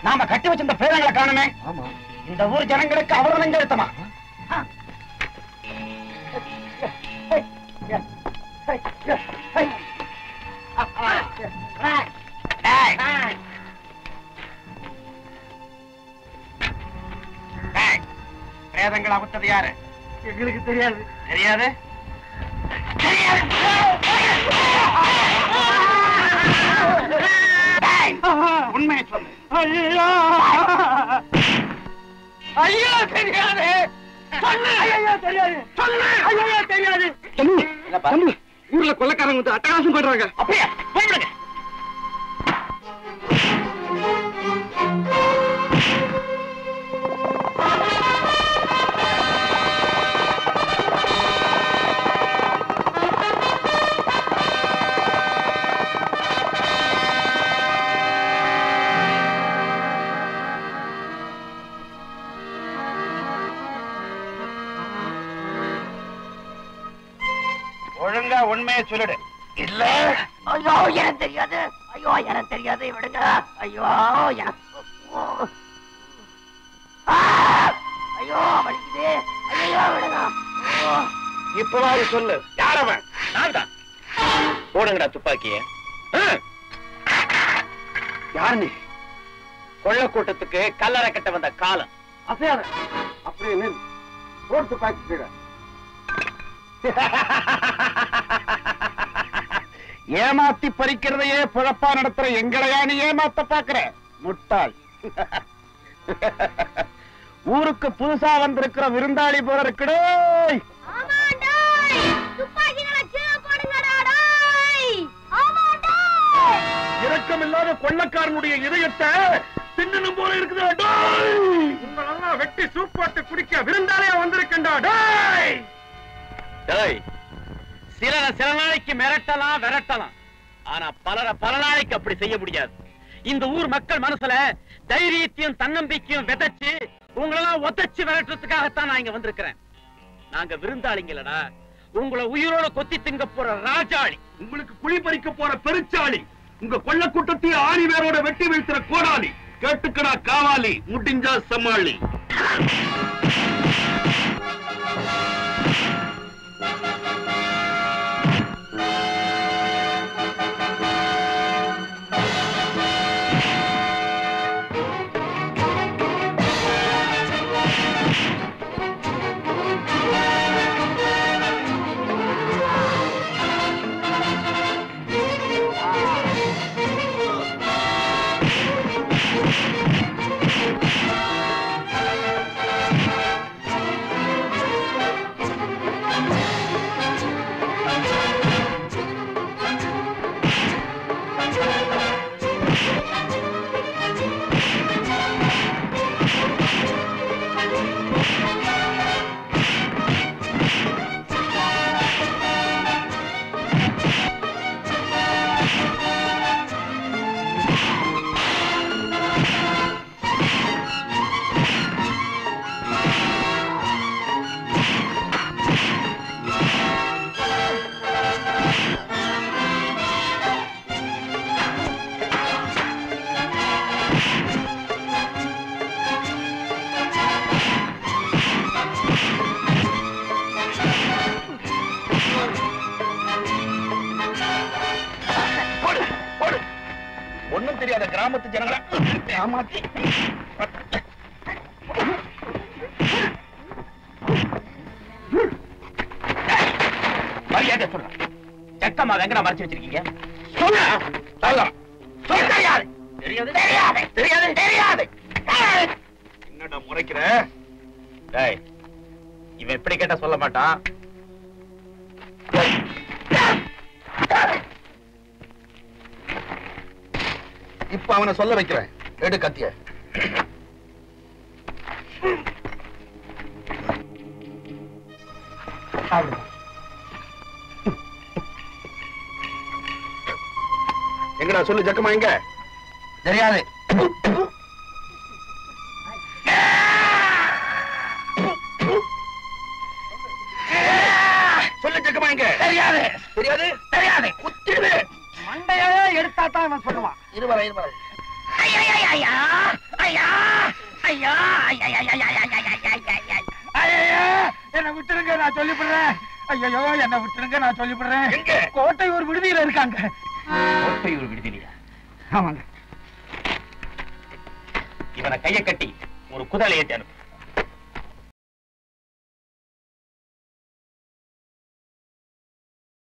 நாம கட்டி வச்சிருந்த பிரேதங்களை காணுமே ஆமா இந்த ஊர் ஜனங்களுக்கு அவர் நெஞ்ச எழுத்தமா பிரேதங்கள் அவுத்தது யாரு எங்களுக்கு தெரியாது தெரியாது உண்மையை சொல்லு ஐயோ ஐயோ தெரியாது சொல்லு ஐயோ தெரியாது சொல்லு ஐயோ தெரியாது தம்பி தம்பி ஊர்ல கொள்ளக்காரங்க வந்து அட்டகாசம் பண்றாங்க அப்படியா கூப்பிடுங்க ஒழுங்கா உண்மையை சொல்லிடு இல்ல ஐயோ எனக்கு தெரியாது ஐயோ எனக்கு தெரியாது விடுங்க ஐயோ எனக்கு ஆ! ஐயோ வலிக்குது ஐயோ விடுங்க ஐயோ இப்பவாது சொல்லு யாரவன் நான் தான் போடுங்கடா துப்பாக்கிய யார் நீ கொள்ள கூட்டத்துக்கு கல்லறை கட்ட வந்த காலம் அசையாத அப்படியே நில் போட்டு பாக்கி ஏமாத்தி பறிக்கிறதையே புழப்பா நடத்துற எங்களையா நீ ஏமாத்த பாக்குற முட்டாள் ஊருக்கு புதுசா வந்திருக்கிற விருந்தாளி போல இருக்குடே இரக்கமில்லாத கொள்ளக்காரனுடைய இதயத்தை தின்னணும் போல இருக்குதா டேய் உங்களெல்லாம் வெட்டி சூப் போட்டு குடிக்க விருந்தாளியா வந்திருக்கண்டா டேய் டேய் சிலரை சில நாளைக்கு மிரட்டலாம் விரட்டலாம் ஆனா பலரை பல நாளைக்கு அப்படி செய்ய முடியாது இந்த ஊர் மக்கள் மனசுல தைரியத்தையும் தன்னம்பிக்கையும் விதைச்சு உங்களெல்லாம் ஒத்தச்சு விரட்டுறதுக்காகத்தான் நான் இங்க வந்திருக்கிறேன் நாங்க விருந்தாளிங்களடா உங்களை உயிரோட கொத்தி திங்க போற ராஜாளி உங்களுக்கு குழி பறிக்க போற பெருச்சாளி உங்க கொள்ள கூட்டத்தையும் ஆணி வேரோட வெட்டி வீழ்த்துற கோடாளி கேட்டுக்கடா காவாலி முடிஞ்சா சமாளி ஒண்ணும் தெரியாத கிராமத்து ஜனங்கள ஏமாத்தி மரியாதை சொல்ற சட்டமா வெங்கடா மறைச்சு வச்சிருக்கீங்க சொல்ல சொல்ல சொல்ல தெரியாது தெரியாது தெரியாது தெரியாது தெரியாது என்னடா முறைக்கிற டேய் இவன் எப்படி கேட்டா சொல்ல மாட்டான் இப்ப அவனை சொல்ல வைக்கிறேன் எடு கத்திய எங்கடா சொல்லு ஜக்கமா எங்க தெரியாது சொல்லு ஜக்கமா எங்க தெரியாது தெரியாது தெரியாது குத்திடு மண்டையே எடுத்தா தான் அவன் சொல்லுவான் இருவர இருவர ஐயா ஐயோ ஐயோ ஐயோ ஐயோ ஐயா என்ன விட்டுருங்க நான் சொல்லிவிடுறேன் ஐயோ என்ன விட்டுருங்க நான் சொல்லிவிடுறேன் எங்க? கோட்டை ஒரு விடுதியில இருக்காங்க கோட்டையூர் விடுதலையா ஆமாங்க இவனை கைய கட்டி ஒரு குதிரையை அனுப்பு